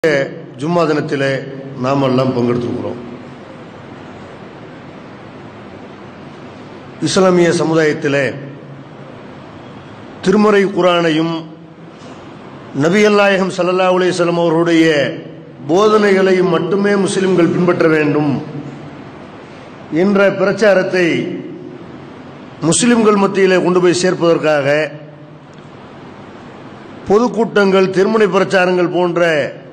ஜும்மா தினத்திலே நாம் எல்லாம் பங்கெடுத்திருக்கிறோம் இஸ்லாமிய சமுதாயத்திலே திருமறை குரானையும் நபியல்லாயகம் சல்லல்லா அலையம் அவர்களுடைய போதனைகளையும் மட்டுமே முஸ்லிம்கள் பின்பற்ற வேண்டும் என்ற பிரச்சாரத்தை முஸ்லிம்கள் மத்தியிலே கொண்டு போய் சேர்ப்பதற்காக பொதுக்கூட்டங்கள் திருமண பிரச்சாரங்கள் போன்ற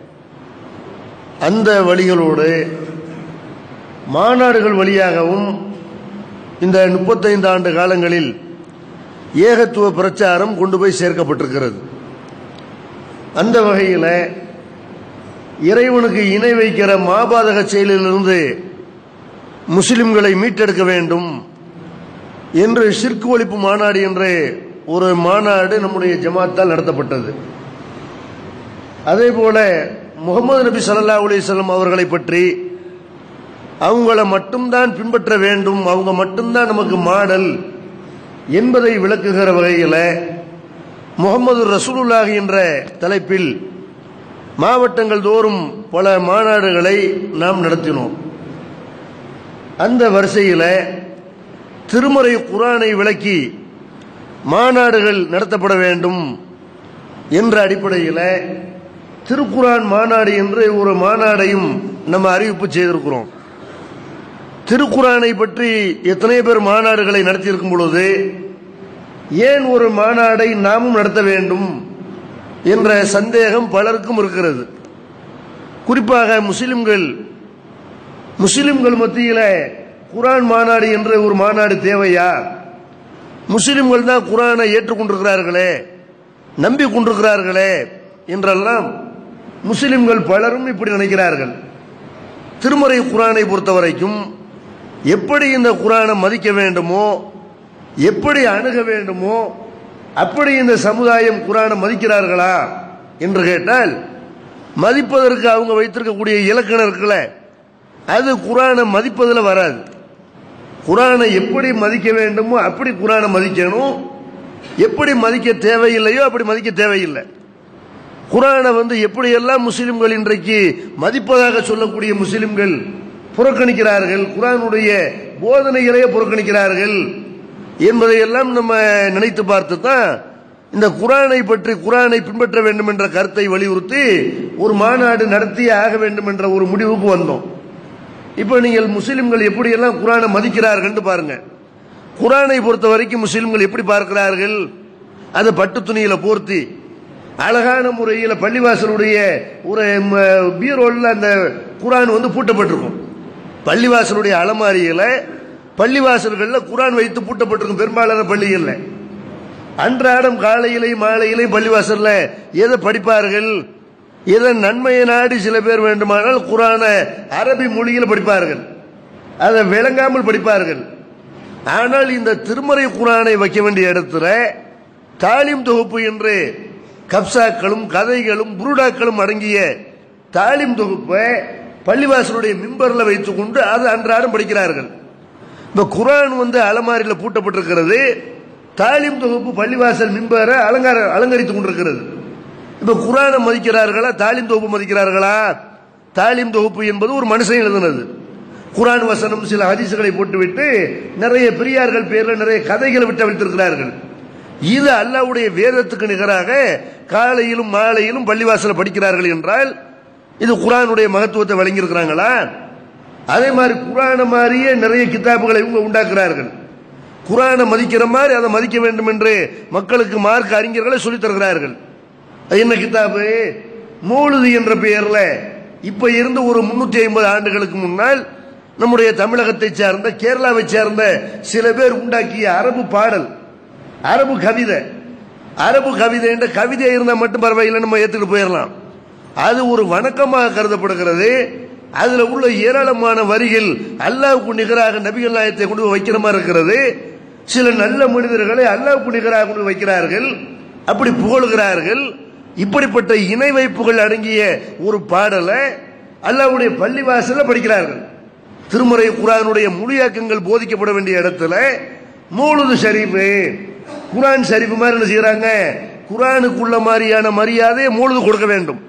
அந்த வழிகளோடு மாநாடுகள் வழியாகவும் இந்த முப்பத்தைந்து ஆண்டு காலங்களில் ஏகத்துவ பிரச்சாரம் கொண்டு போய் சேர்க்கப்பட்டிருக்கிறது அந்த வகையில் இறைவனுக்கு இணை வைக்கிற மாபாதக செயலிலிருந்து முஸ்லிம்களை மீட்டெடுக்க வேண்டும் என்று சிற்கு ஒழிப்பு மாநாடு என்று ஒரு மாநாடு நம்முடைய ஜமாத்தால் நடத்தப்பட்டது அதே போல முகமது நபி சல்லா அலிஸ்லாம் அவர்களை பற்றி அவங்கள மட்டும்தான் பின்பற்ற வேண்டும் அவங்க மட்டும்தான் நமக்கு மாடல் என்பதை விளக்குகிற வகையில் முகமது ரசூலுல்லாஹி என்ற தலைப்பில் மாவட்டங்கள் தோறும் பல மாநாடுகளை நாம் நடத்தினோம் அந்த வரிசையில் திருமறை குரானை விளக்கி மாநாடுகள் நடத்தப்பட வேண்டும் என்ற அடிப்படையில் திருக்குரான் மாநாடு என்று ஒரு மாநாடையும் நம்ம அறிவிப்பு செய்திருக்கிறோம் திருக்குரானை பற்றி எத்தனை பேர் மாநாடுகளை நடத்தியிருக்கும் பொழுது ஏன் ஒரு மாநாடை நாமும் நடத்த வேண்டும் என்ற சந்தேகம் பலருக்கும் இருக்கிறது குறிப்பாக முஸ்லிம்கள் முஸ்லிம்கள் மத்தியில் குரான் மாநாடு என்ற ஒரு மாநாடு தேவையா முஸ்லிம்கள் தான் குரானை ஏற்றுக்கொண்டிருக்கிறார்களே நம்பி கொண்டிருக்கிறார்களே என்றெல்லாம் முஸ்லிம்கள் பலரும் இப்படி நினைக்கிறார்கள் திருமறை குரானை பொறுத்த வரைக்கும் எப்படி இந்த குரானை மதிக்க வேண்டுமோ எப்படி அணுக வேண்டுமோ அப்படி இந்த சமுதாயம் குரானை மதிக்கிறார்களா என்று கேட்டால் மதிப்பதற்கு அவங்க வைத்திருக்கக்கூடிய இலக்கணம் இருக்குல்ல அது குரானை மதிப்பதில் வராது குரானை எப்படி மதிக்க வேண்டுமோ அப்படி குரானை மதிக்கணும் எப்படி மதிக்க தேவையில்லையோ அப்படி மதிக்க தேவையில்லை குரானை வந்து எப்படியெல்லாம் முஸ்லிம்கள் இன்றைக்கு மதிப்பதாக சொல்லக்கூடிய முஸ்லிம்கள் புறக்கணிக்கிறார்கள் குரானுடைய போதனைகளையே புறக்கணிக்கிறார்கள் என்பதையெல்லாம் நம்ம நினைத்து பார்த்து தான் இந்த குரானை பற்றி குரானை பின்பற்ற வேண்டும் என்ற கருத்தை வலியுறுத்தி ஒரு மாநாடு நடத்தியே ஆக வேண்டும் என்ற ஒரு முடிவுக்கு வந்தோம் இப்போ நீங்கள் முஸ்லிம்கள் எப்படியெல்லாம் குரானை மதிக்கிறார்கள் பாருங்க குரானை பொறுத்த வரைக்கும் முஸ்லிம்கள் எப்படி பார்க்கிறார்கள் அதை பட்டு துணியில போர்த்தி அழகான முறையில் பள்ளிவாசலுடைய ஒரு பீரோல்ல அந்த குரான் வந்து பூட்டப்பட்டிருக்கும் பள்ளிவாசலுடைய அலமாரியில் பள்ளிவாசல்களில் குரான் வைத்து பூட்டப்பட்டிருக்கும் பெரும்பாலான பள்ளிகளில் அன்றாடம் காலையிலையும் மாலையிலையும் பள்ளிவாசலில் எதை படிப்பார்கள் இதன் நன்மையை நாடி சில பேர் வேண்டுமானால் குரான அரபி மொழியில் படிப்பார்கள் அதை விளங்காமல் படிப்பார்கள் ஆனால் இந்த திருமறை குரானை வைக்க வேண்டிய இடத்துல தாலிம் தொகுப்பு என்று கப்சாக்களும் கதைகளும் புருடாக்களும் அடங்கிய தாலிம் தொகுப்பை பள்ளிவாசலுடைய மிம்பரில் வைத்துக்கொண்டு அதை அன்றாடம் படிக்கிறார்கள் இப்போ குரான் வந்து அலமாரியில் பூட்டப்பட்டிருக்கிறது தாலிம் தொகுப்பு பள்ளிவாசல் மிம்பரை அலங்கார அலங்கரித்துக் கொண்டிருக்கிறது இப்ப குரானை மதிக்கிறார்களா தாலிம் தொகுப்பு மதிக்கிறார்களா தாலிம் தொகுப்பு என்பது ஒரு மனுஷன் எழுதுனது குரான் வசனம் சில ஹதீசுகளை போட்டுவிட்டு நிறைய பெரியார்கள் பேர்ல நிறைய கதைகளை விட்டு வைத்திருக்கிறார்கள் இது அல்லாவுடைய வேதத்துக்கு நிகராக காலையிலும் மாலையிலும் பள்ளிவாசல படிக்கிறார்கள் என்றால் இது குரானுடைய மகத்துவத்தை வழங்கியிருக்கிறாங்களா அதே மாதிரி குரான மாதிரியே நிறைய கித்தாப்புகளை இவங்க உண்டாக்குறார்கள் குரானை மதிக்கிற மாதிரி அதை மதிக்க வேண்டும் என்று மக்களுக்கு மார்க் அறிஞர்களை சொல்லித் தருகிறார்கள் என்ன கிதாபு மூழுது என்ற பெயர்ல இப்ப இருந்து ஒரு முன்னூத்தி ஐம்பது ஆண்டுகளுக்கு முன்னால் நம்முடைய தமிழகத்தை சேர்ந்த கேரளாவை சேர்ந்த சில பேர் உண்டாக்கிய அரபு பாடல் அரபு கவிதை அரபு கவிதை என்ற கவிதை இருந்தால் மட்டும் பரவாயில்லை நம்ம ஏற்றுட்டு போயிடலாம் அது ஒரு வணக்கமாக கருதப்படுகிறது அதுல உள்ள ஏராளமான வரிகள் அல்லாவுக்கு நிகராக நபிகள் நாயத்தை கொண்டு வைக்கிற மாதிரி இருக்கிறது சில நல்ல மனிதர்களை அல்லாவுக்கு நிகராக கொண்டு வைக்கிறார்கள் அப்படி புகழ்கிறார்கள் இப்படிப்பட்ட இணை வைப்புகள் அடங்கிய ஒரு பாடலை அல்லாவுடைய பள்ளிவாசல படிக்கிறார்கள் திருமறை குரானுடைய மொழியாக்கங்கள் போதிக்கப்பட வேண்டிய இடத்துல மூலுது ஷரீஃபு குரான் ஷரீஃப் மாதிரி என்ன செய்யறாங்க குரானுக்குள்ள மாதிரியான மரியாதையை மூழுது கொடுக்க வேண்டும்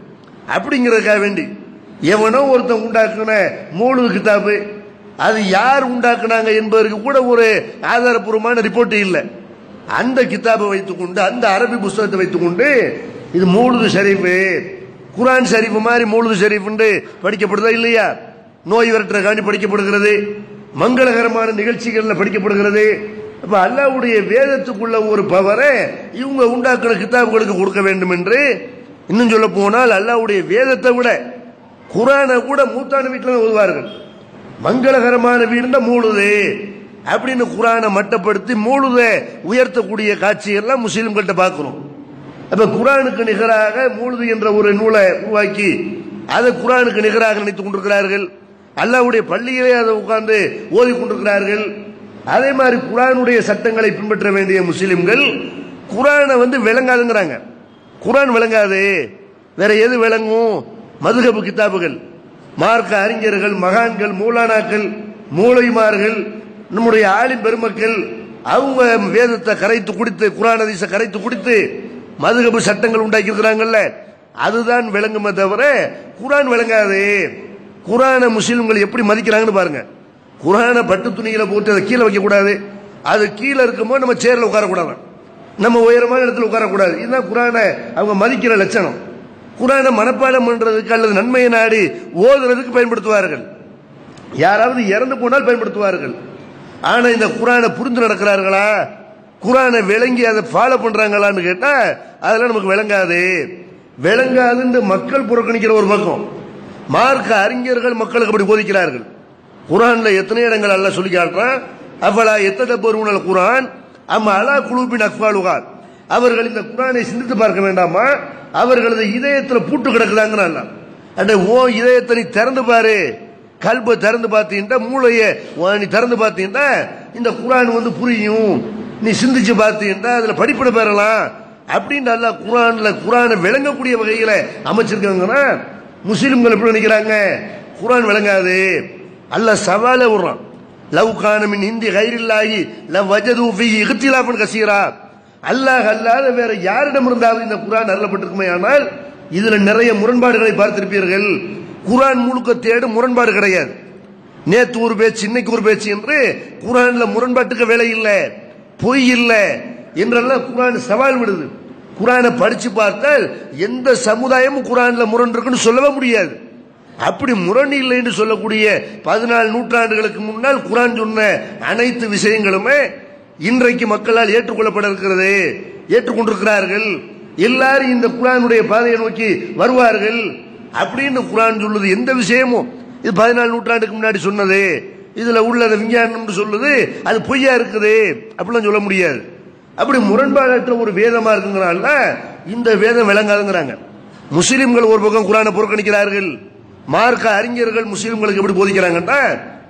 அப்படிங்கிறதுக்காக வேண்டி எவனோ ஒருத்தன் உண்டாக்குன மூணு கிதாபு அது யார் உண்டாக்குனாங்க என்பதற்கு கூட ஒரு ஆதாரபூர்வமான ரிப்போர்ட் இல்லை அந்த கிதாபை வைத்துக்கொண்டு அந்த அரபி புஸ்தகத்தை வைத்துக்கொண்டு இது மூழுது ஷரீஃபு குரான் ஷரீஃப் மாதிரி மூழுது ஷரீஃப்னு படிக்கப்படுதா இல்லையா நோய் விரட்டுறக்காண்டி படிக்கப்படுகிறது மங்களகரமான நிகழ்ச்சிகள்ல படிக்கப்படுகிறது அப்ப அல்லாவுடைய வேதத்துக்குள்ள ஒரு பவரை இவங்க உண்டாக்குற கிதாபுகளுக்கு கொடுக்க வேண்டும் என்று இன்னும் சொல்ல போனால் அல்லாவுடைய வேதத்தை விட குரானை கூட மூத்தான வீட்டில் ஓதுவார்கள் மங்களகரமான வீடுன்னா மூழுது அப்படின்னு குரானை மட்டப்படுத்தி மூழுத உயர்த்தக்கூடிய காட்சியெல்லாம் முஸ்லீம்கள்ட்ட பார்க்கிறோம் அப்ப குரானுக்கு நிகராக மூழுது என்ற ஒரு நூலை உருவாக்கி அதை குரானுக்கு நிகராக நினைத்துக் கொண்டிருக்கிறார்கள் அல்லாவுடைய பள்ளியிலே அதை உட்கார்ந்து ஓதி கொண்டிருக்கிறார்கள் அதே மாதிரி குரானுடைய சட்டங்களை பின்பற்ற வேண்டிய முஸ்லிம்கள் குரானை வந்து விளங்காதுங்கிறாங்க குரான் விளங்காது வேற எது விளங்கும் மதுகபு கிதாபுகள் மார்க்க அறிஞர்கள் மகான்கள் மூலானாக்கள் மூளைமார்கள் நம்முடைய ஆலிம் பெருமக்கள் அவங்க வேதத்தை கரைத்து குடித்து குரான் அதிச கரைத்து குடித்து மதுகபு சட்டங்கள் உண்டாக்கி இருக்கிறாங்கல்ல அதுதான் விளங்குமே தவிர குரான் விளங்காது குரானை முஸ்லிம்கள் எப்படி மதிக்கிறாங்கன்னு பாருங்க குரானை பட்டு துணியில போட்டு அதை கீழே வைக்க கூடாது அது கீழே இருக்கும்போது நம்ம சேர்ல உட்காரக்கூடாது நம்ம உயரமான இடத்துல உட்காரக்கூடாது இதுதான் குரானை அவங்க மதிக்கிற லட்சணம் குரானை மனப்பாடம் பண்றதுக்கு அல்லது நன்மையை நாடி ஓதுறதுக்கு பயன்படுத்துவார்கள் யாராவது இறந்து போனால் பயன்படுத்துவார்கள் ஆனா இந்த குரானை புரிந்து நடக்கிறார்களா குரானை விளங்கி அதை ஃபாலோ பண்றாங்களான்னு கேட்டா அதெல்லாம் நமக்கு விளங்காது விளங்காதுன்னு மக்கள் புறக்கணிக்கிற ஒரு பக்கம் மார்க்க அறிஞர்கள் மக்களுக்கு அப்படி போதிக்கிறார்கள் குரான்ல எத்தனை இடங்கள் அல்ல சொல்லி காட்டுறான் அவளா எத்தனை பொருள் குரான் அம்மா அலா குழுப்பின் அக்வாலுகான் அவர்கள் இந்த குரானை சிந்தித்து பார்க்க வேண்டாமா அவர்களது இதயத்தில் பூட்டு கிடக்குதாங்கிறான் அண்ட ஓ இதயத்தை நீ திறந்து பாரு கல்பை திறந்து பார்த்தீங்கன்னா மூளைய நீ திறந்து பார்த்தீங்கன்னா இந்த குரான் வந்து புரியும் நீ சிந்திச்சு பார்த்தீங்கன்னா அதுல படிப்பிட பெறலாம் அப்படின்னு நல்லா குரான்ல குரானை விளங்கக்கூடிய வகையில அமைச்சிருக்காங்கன்னா முஸ்லிம்கள் எப்படி நினைக்கிறாங்க குரான் விளங்காது அல்ல சவால விடுறான் லவ் கானமின் ஹிந்தி கைரில்லாகி லவ் வஜது ஃபீ இஹ்திலாஃபன் கசீரா அல்லாஹ் அல்லாத வேற யாரிடம் இருந்தாவது இந்த குரான் அருளப்பட்டிருக்குமே ஆனால் இதுல நிறைய முரண்பாடுகளை பார்த்திருப்பீர்கள் குரான் முழுக்க தேடு முரண்பாடு கிடையாது நேத்து ஒரு பேச்சு இன்னைக்கு ஒரு பேச்சு என்று குரான்ல முரண்பாட்டுக்கு வேலை இல்லை பொய் இல்லை என்றெல்லாம் குரான் சவால் விடுது குரானை படிச்சு பார்த்தால் எந்த சமுதாயமும் குரான்ல முரண் இருக்குன்னு சொல்லவே முடியாது அப்படி முரண் இல்லை என்று சொல்லக்கூடிய பதினாலு நூற்றாண்டுகளுக்கு முன்னால் குரான் சொன்ன அனைத்து விஷயங்களுமே இன்றைக்கு மக்களால் ஏற்றுக்கொள்ளப்பட இருக்கிறது ஏற்றுக்கொண்டிருக்கிறார்கள் எல்லாரும் இந்த குரானுடைய பாதையை நோக்கி வருவார்கள் அப்படின்னு குரான் சொல்லுது எந்த விஷயமும் இது பதினாலு நூற்றாண்டுக்கு முன்னாடி சொன்னது இதுல உள்ளத விஞ்ஞானம் சொல்லுது அது பொய்யா இருக்குது அப்படிலாம் சொல்ல முடியாது அப்படி முரண்பாடற்ற ஒரு வேதமா இருக்குங்கிறால இந்த வேதம் விளங்காதுங்கிறாங்க முஸ்லிம்கள் ஒரு பக்கம் குரானை புறக்கணிக்கிறார்கள் மார்க்க அறிஞர்கள் முஸ்லிம்களுக்கு எப்படி போதிக்கிறாங்கன்னா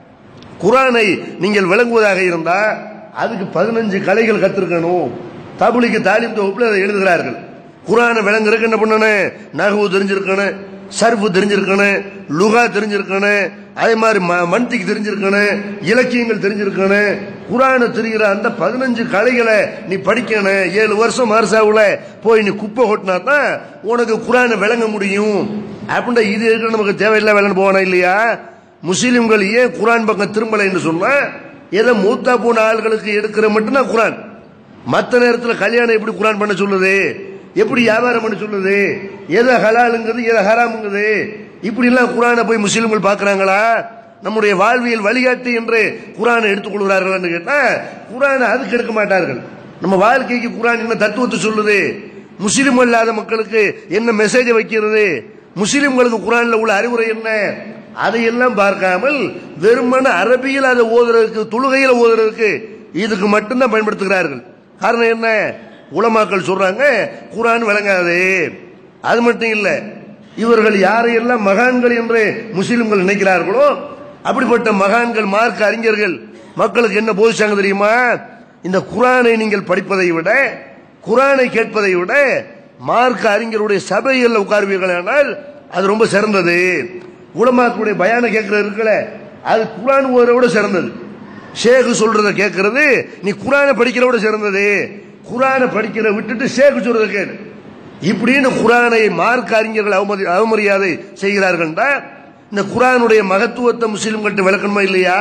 குரானை நீங்கள் விளங்குவதாக இருந்தா அதுக்கு பதினஞ்சு கலைகள் கத்திருக்கணும் தபுலிக்கு தாலிம் தொகுப்புல அதை எழுதுகிறார்கள் குரானை விளங்குறதுக்கு என்ன பண்ணணும் நகவு தெரிஞ்சிருக்கணும் சர்ஃபு தெரிஞ்சிருக்கணும் லுகா தெரிஞ்சிருக்கணும் அதே மாதிரி ம- மன்திக்கு தெரிஞ்சிருக்கணும் இலக்கியங்கள் தெரிஞ்சிருக்கணும் குரானை தெரிகிற அந்த பதினஞ்சு கலைகளை நீ படிக்கணும் ஏழு வருஷம் மரசாவுல போய் நீ குப்பை கொட்டினா தான் உனக்கு குரானை விளங்க முடியும் அப்படின்ற இது இருக்கிற நமக்கு தேவையில்லை விளங்க போனா இல்லையா முஸ்லிம்கள் ஏன் குரான் பக்கம் திரும்பலைன்னு சொன்னா ஏதோ மூத்தா போன ஆள்களுக்கு எடுக்கிற மட்டும்தான் குரான் மற்ற நேரத்தில் கல்யாணம் எப்படி குரான் பண்ண சொல்லுது எப்படி வியாபாரம் பண்ண சொல்லுது எதை ஹலாலுங்கிறது எதை ஹராமுங்குது இப்படி எல்லாம் குரானை போய் முஸ்லிம்கள் பார்க்கறாங்களா நம்முடைய வாழ்வியல் வழிகாட்டி என்று குரானை எடுத்துக்கொள்கிறார்கள் கேட்டா குரானை அதுக்கு எடுக்க மாட்டார்கள் நம்ம வாழ்க்கைக்கு குரான் என்ன தத்துவத்தை சொல்லுது முஸ்லிம் அல்லாத மக்களுக்கு என்ன மெசேஜ் வைக்கிறது முஸ்லிம்களுக்கு குரான்ல உள்ள அறிவுரை என்ன அதையெல்லாம் பார்க்காமல் வெறுமன அரபியில் அதை ஓதுறதுக்கு தொழுகையில் ஓதுறதுக்கு இதுக்கு மட்டும்தான் பயன்படுத்துகிறார்கள் காரணம் என்ன உலமாக்கள் சொல்றாங்க குரான் விளங்காது அது மட்டும் இல்ல இவர்கள் யாரையெல்லாம் மகான்கள் என்று முஸ்லிம்கள் நினைக்கிறார்களோ அப்படிப்பட்ட மகான்கள் மார்க்க அறிஞர்கள் மக்களுக்கு என்ன போதிச்சாங்க தெரியுமா இந்த குரானை நீங்கள் படிப்பதை விட குரானை கேட்பதை விட மார்க்க அறிஞருடைய சபையில் உட்காருவீர்கள் ஆனால் அது ரொம்ப சிறந்தது உலமாக்களுடைய பயான கேட்கறது இருக்குல்ல அது குரான் ஓதுறத விட சிறந்தது ஷேகு சொல்றத கேட்கறது நீ குரானை படிக்கிறத விட சிறந்தது குரானை படிக்கிறத விட்டுட்டு ஷேகு சொல்றத கேளு இப்படின்னு குரானை மார்க்க அறிஞர்கள் அவமதி அவமரியாதை செய்கிறார்கள்டா இந்த குரானுடைய மகத்துவத்தை முஸ்லிம்கள்ட்ட விளக்கணுமா இல்லையா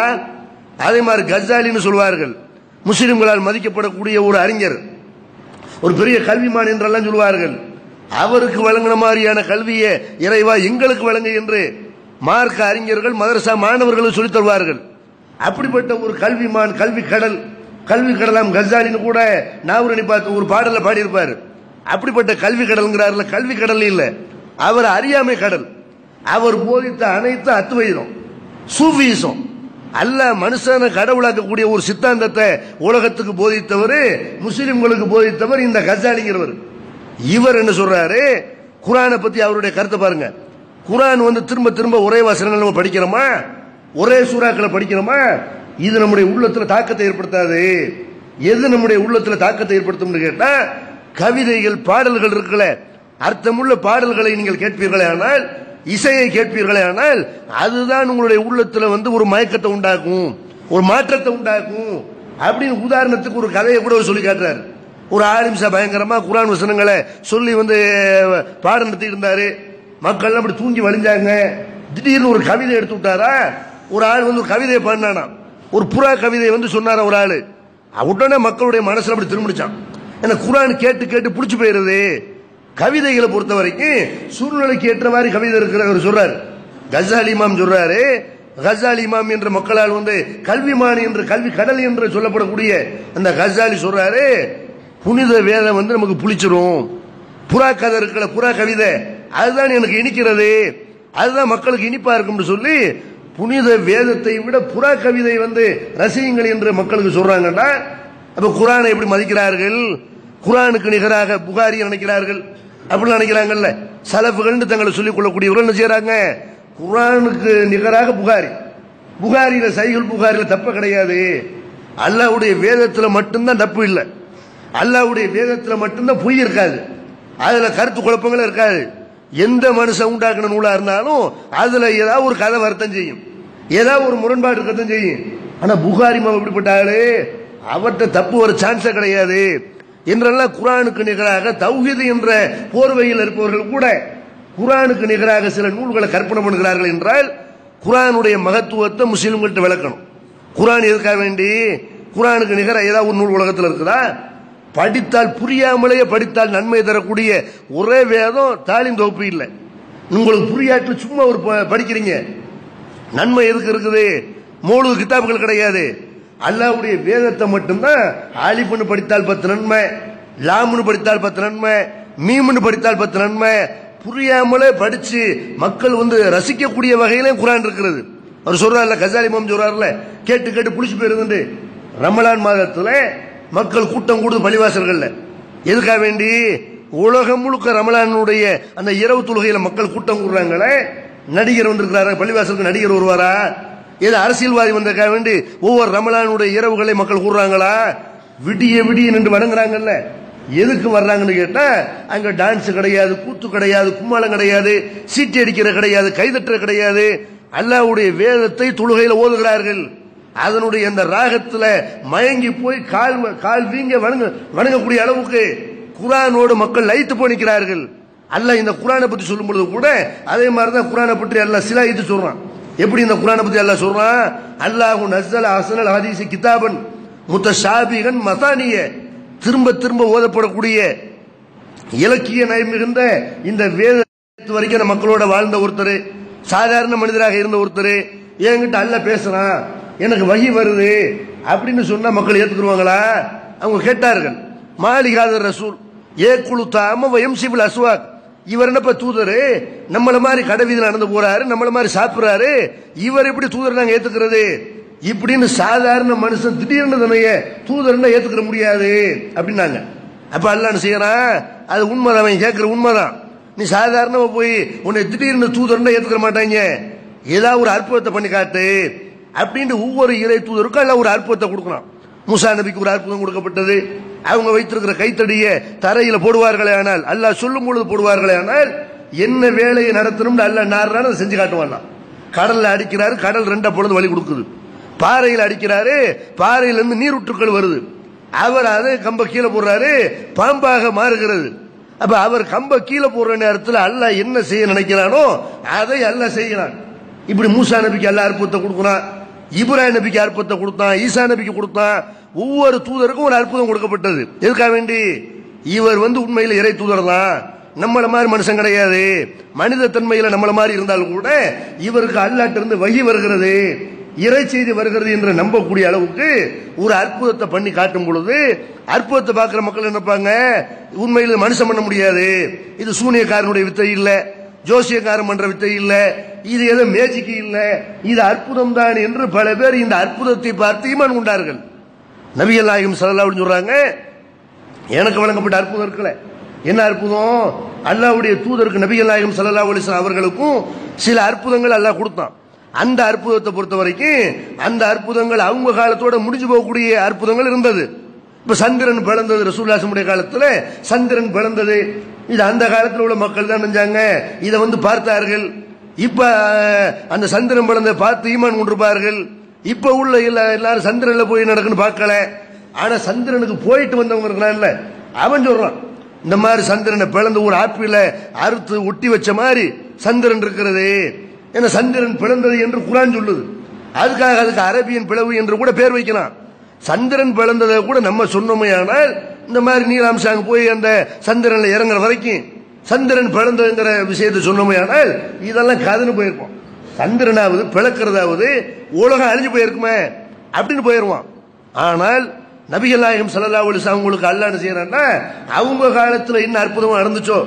அதே மாதிரி கஜாலின்னு சொல்வார்கள் முஸ்லிம்களால் மதிக்கப்படக்கூடிய ஒரு அறிஞர் ஒரு பெரிய கல்விமான் என்றெல்லாம் சொல்வார்கள் அவருக்கு வழங்கின மாதிரியான கல்வியை இறைவா எங்களுக்கு வழங்கு என்று மார்க்க அறிஞர்கள் மதரசா மாணவர்களும் சொல்லித் தருவார்கள் அப்படிப்பட்ட ஒரு கல்விமான் கல்வி கடல் கல்வி கடலாம் கஜாலின்னு கூட நாவரணி பார்த்து ஒரு பாடல பாடியிருப்பார் அப்படிப்பட்ட கல்வி கடல்ங்கிறார்ல கல்வி கடல் இல்ல அவர் அறியாமை கடல் அவர் போதித்த அனைத்து அத்வைதம் சூஃபிசம் அல்ல மனுஷனை கடவுளாக்கக்கூடிய ஒரு சித்தாந்தத்தை உலகத்துக்கு போதித்தவர் முஸ்லிம்களுக்கு போதித்தவர் இந்த கஜாலிங்கிறவர் இவர் என்ன சொல்றாரு குரானை பத்தி அவருடைய கருத்தை பாருங்க குரான் வந்து திரும்ப திரும்ப ஒரே வசனங்கள் நம்ம படிக்கிறோமா ஒரே சூறாக்களை படிக்கிறோமா இது நம்முடைய உள்ளத்துல தாக்கத்தை ஏற்படுத்தாது எது நம்முடைய உள்ளத்துல தாக்கத்தை ஏற்படுத்தும்னு கேட்டா கவிதைகள் பாடல்கள் இருக்குல்ல அர்த்தமுள்ள பாடல்களை நீங்கள் கேட்பீர்களே ஆனால் இசையை கேட்பீர்களே ஆனால் அதுதான் உங்களுடைய உள்ளத்துல வந்து ஒரு மயக்கத்தை உண்டாக்கும் ஒரு மாற்றத்தை உண்டாக்கும் அப்படின்னு உதாரணத்துக்கு ஒரு கதையை கூட அவர் சொல்லி காட்டுறாரு ஒரு ஆலிம்சா பயங்கரமா குரான் வசனங்களை சொல்லி வந்து பாடம் நடத்திட்டு இருந்தாரு மக்கள் அப்படி தூங்கி வலிஞ்சாங்க திடீர்னு ஒரு கவிதை எடுத்து விட்டாரா ஒரு ஆள் வந்து ஒரு கவிதையை பாடினானா ஒரு புறா கவிதையை வந்து சொன்னாரா ஒரு ஆளு உடனே மக்களுடைய மனசுல அப்படி திரும்பிச்சான் ஏன்னா குரான் கேட்டு கேட்டு பிடிச்சு போயிருது கவிதைகளை பொறுத்த வரைக்கும் சூழ்நிலைக்கு ஏற்ற மாதிரி கவிதை இருக்கிறவர் சொல்றாரு கசாலி இமாம் சொல்றாரு கசாலி இமாம் என்ற மக்களால் வந்து கல்விமான் என்று கல்வி கடல் என்று சொல்லப்படக்கூடிய அந்த கசாலி சொல்றாரு புனித வேதம் வந்து நமக்கு புளிச்சிரும் புறா கதை இருக்கல புறா கவிதை அதுதான் எனக்கு இனிக்கிறது அதுதான் மக்களுக்கு இனிப்பா இருக்கும்னு சொல்லி புனித வேதத்தை விட புறா கவிதை வந்து ரசியுங்கள் என்று மக்களுக்கு சொல்றாங்கன்னா அப்ப குரானை எப்படி மதிக்கிறார்கள் குரானுக்கு நிகராக புகாரி நினைக்கிறார்கள் அப்படி நினைக்கிறாங்கல்ல சலப்புகள்னு தங்களை சொல்லிக் கொள்ளக்கூடியவர்கள் என்ன செய்யறாங்க குரானுக்கு நிகராக புகாரி புகாரியில சைகள் புகாரில தப்பு கிடையாது அல்லாவுடைய வேதத்துல மட்டும்தான் தப்பு இல்லை அல்லாவுடைய வேதத்துல மட்டும்தான் பொய் இருக்காது அதுல கருத்து குழப்பங்கள் இருக்காது எந்த மனுஷன் உண்டாக்குன நூலா இருந்தாலும் அதுல ஏதாவது ஒரு கதை வருத்தம் செய்யும் ஏதாவது ஒரு முரண்பாடு இருக்கத்தான் செய்யும் ஆனா புகாரி மாவு எப்படிப்பட்ட ஆளு அவர்கிட்ட தப்பு ஒரு சான்ஸே கிடையாது என்றெல்லாம் குரானுக்கு நிகராக தௌஹீது என்ற போர்வையில் இருப்பவர்கள் கூட குரானுக்கு நிகராக சில நூல்களை கற்பனை பண்ணுகிறார்கள் என்றால் குரானுடைய மகத்துவத்தை முஸ்லிம்கள்ட்ட விளக்கணும் குரான் எதுக்காக வேண்டி குரானுக்கு நிகராக ஏதாவது ஒரு நூல் உலகத்தில் இருக்குதா படித்தால் புரியாமலேயே படித்தால் நன்மை தரக்கூடிய ஒரே வேதம் தாலிம் தொகுப்பு இல்லை உங்களுக்கு புரியாட்டு சும்மா ஒரு ப- படிக்கிறீங்க நன்மை எதுக்கு இருக்குது மூணு கிதாபுகள் கிடையாது அல்லாவுடைய வேதத்தை மட்டும்தான் ஆலிப்புன்னு படித்தால் பத்து நன்மை லாமுன்னு படித்தால் பத்து நன்மை மீமுன்னு படித்தால் பத்து நன்மை புரியாமலே படிச்சு மக்கள் வந்து ரசிக்கக்கூடிய வகையிலே குரான் இருக்கிறது அவர் சொல்றாருல கசாலி மாம் சொல்றாருல கேட்டு கேட்டு புளிச்சு போயிருந்துட்டு ரமலான் மாதத்துல மக்கள் கூட்டம் கூடுது பள்ளிவாசல்கள்ல எதுக்காக வேண்டி உலகம் முழுக்க ரமலானுடைய அந்த இரவு தொழுகையில மக்கள் கூட்டம் கூடுறாங்களே நடிகர் வந்திருக்கிறாரு பள்ளிவாசலுக்கு நடிகர் வருவாரா ஏதோ அரசியல்வாதி வந்திருக்காக வேண்டி ஒவ்வொரு ரமலானுடைய இரவுகளை மக்கள் கூடுறாங்களா விடிய விடிய நின்று வணங்குறாங்கல்ல எதுக்கு வர்றாங்கன்னு கேட்டா அங்க டான்ஸ் கிடையாது கூத்து கிடையாது கும்மாளம் கிடையாது சீட்டி அடிக்கிற கிடையாது கைதட்டுற கிடையாது அல்லாவுடைய வேதத்தை தொழுகையில ஓதுகிறார்கள் அதனுடைய அந்த ராகத்துல மயங்கி போய் கால் கால் வீங்க வணங்க வணங்கக்கூடிய அளவுக்கு குரானோடு மக்கள் லைத்து போய் நிற்கிறார்கள் அல்லாஹ் இந்த குரானை பத்தி சொல்லும் பொழுது கூட அதே மாதிரி தான் குரானை பற்றி அல்லாஹ் சிலாயித்து சொல்றான் எப்படி இந்த குரானை பத்தி அல்லாஹ் சொல்றான் அல்லாஹு நஸ்ஸல அசனல் ஹதீஸ் கிதாபன் முத்தஷாபிகன் மசானிய திரும்ப திரும்ப ஓதப்படக்கூடிய இலக்கிய நயம் மிகுந்த இந்த வேத வரைக்கும் நம்ம மக்களோட வாழ்ந்த ஒருத்தர் சாதாரண மனிதராக இருந்த ஒருத்தர் என்கிட்ட அல்ல பேசுறான் எனக்கு வகி வருது அப்படின்னு சொன்னா மக்கள் ஏத்துக்குருவாங்களா அவங்க கேட்டார்கள் மாலிகாதர் ரசூல் ஏ குழு தாம வயம் சிவில் அஸ்வாக் இவர் என்னப்பா தூதரு நம்மள மாதிரி கடை வீதியில் நடந்து போறாரு நம்மள மாதிரி சாப்பிடுறாரு இவர் எப்படி தூதர் நாங்க ஏத்துக்கிறது இப்படின்னு சாதாரண மனுஷன் திடீர்னு தன்னைய தூதர்னா ஏத்துக்கிற முடியாது அப்படின்னாங்க அப்ப அல்லாஹ் என்ன செய்யறான் அது உண்மைதான் அவன் கேட்கிற உண்மைதான் நீ சாதாரணமா போய் உன்னை திடீர்னு தூதர்னா ஏத்துக்கிற மாட்டாங்க ஏதாவது ஒரு அற்புதத்தை பண்ணி காட்டு அப்படின்ட்டு ஒவ்வொரு இறை தூதருக்கும் எல்லாம் ஒரு அற்புதத்தை கொடுக்கணும் மூசா நபிக்கு ஒரு அற்புதம் கொடுக்கப்பட்டது அவங்க வைத்திருக்கிற கைத்தடிய தரையில போடுவார்களே ஆனால் அல்லாஹ் சொல்லும் பொழுது போடுவார்களே ஆனால் என்ன வேலையை நடத்தணும்னு அல்லாஹ் நாடுறான்னு அதை செஞ்சு காட்டுவானா கடல்ல அடிக்கிறாரு கடல் ரெண்டா பொழுது வழி கொடுக்குது பாறையில் அடிக்கிறாரு பாறையிலிருந்து நீரூற்றுக்கள் வருது அவர் அதை கம்ப கீழே போடுறாரு பாம்பாக மாறுகிறது அப்ப அவர் கம்ப கீழே போடுற நேரத்தில் அல்லாஹ் என்ன செய்ய நினைக்கிறானோ அதை அல்லாஹ் செய்கிறான் இப்படி மூசா நபிக்கு அல்லாஹ் அற்புதத்தை கொடுக்குறான் இப்ராஹிம் நபிக்கு அற்புதத்தை கொடுத்தான் ஈசா நபிக்கு கொடுத்தான் ஒவ்வொரு தூதருக்கும் ஒரு அற்புதம் கொடுக்கப்பட்டது எதுக்காக வேண்டி இவர் வந்து உண்மையில் இறை தூதர் தான் நம்மள மாதிரி மனுஷன் கிடையாது மனித தன்மையில நம்மள மாதிரி இருந்தாலும் கூட இவருக்கு அல்லாட்ட இருந்து வகி வருகிறது இறை செய்தி வருகிறது என்று நம்பக்கூடிய அளவுக்கு ஒரு அற்புதத்தை பண்ணி காட்டும் பொழுது அற்புதத்தை பார்க்கிற மக்கள் நினைப்பாங்க உண்மையில் மனுஷன் பண்ண முடியாது இது சூனியக்காரனுடைய வித்தை இல்ல ஜோசியக்காரன் பண்ற வித்தை இல்ல இது ஏதோ மேஜிக் இல்ல இது அற்புதம் தான் என்று பல பேர் இந்த அற்புதத்தை பார்த்து ஈமான் கொண்டார்கள் நபிகள் நாயகம் சல்லல்லாஹு சொல்றாங்க எனக்கு வழங்கப்பட்ட அற்புதம் இருக்குல்ல என்ன அற்புதம் அல்லாஹ்வுடைய தூதருக்கு நபிகள் நாயகம் ஸல்லல்லாஹு அலைஹி வஸல்லம் அவர்களுக்கும் சில அற்புதங்கள் அல்லாஹ் கொடுத்தான் அந்த அற்புதத்தை பொறுத்த வரைக்கும் அந்த அற்புதங்கள் அவங்க காலத்தோட முடிஞ்சு போகக்கூடிய அற்புதங்கள் இருந்தது இப்ப சந்திரன் பிளந்தது ரசூல்லாசமுடைய காலத்துல சந்திரன் பிளந்தது இது அந்த காலத்துல உள்ள மக்கள் தான் நினைஞ்சாங்க இதை வந்து பார்த்தார்கள் இப்ப அஹ், அந்த சந்திரன் பிளந்த பார்த்து ஈமான் கொண்டிருப்பார்கள் இப்ப உள்ள எல்லா எல்லாரும் சந்திரன்ல போய் நடக்குன்னு பார்க்கல ஆனா சந்திரனுக்கு போயிட்டு வந்தவங்க இருக்கிறான்ல அவன் சொல்றான் இந்த மாதிரி சந்திரனை பிளந்து ஒரு ஆப்பிள அறுத்து ஒட்டி வச்ச மாதிரி சந்திரன் இருக்கிறது ஏன்னா சந்திரன் பிளந்தது என்று குரான் சொல்லுது அதுக்காக அதுக்கு அரபியன் பிளவு என்று கூட பேர் வைக்கலாம் சந்திரன் பிளந்ததை கூட நம்ம சொன்னோமே ஆனால் இந்த மாதிரி நீலாம்சாங்க போய் அந்த சந்திரன்ல இறங்குற வரைக்கும் சந்திரன் பிளந்ததுங்கிற விஷயத்தை சொன்னோமே ஆனால் இதெல்லாம் காதுன்னு போயிருப்போம் சந்திரனாவது பிளக்கிறதாவது உலகம் அழிஞ்சு போயிருக்குமே அப்படின்னு போயிருவான் ஆனால் நபிகள் நாயகம் ஸல்லல்லாஹு அலைஹி வஸல்லம் உங்களுக்கு அல்லாஹ் என்ன செய்யறான்னா அவங்க காலத்துல என்ன அற்புதமா நடந்துச்சோ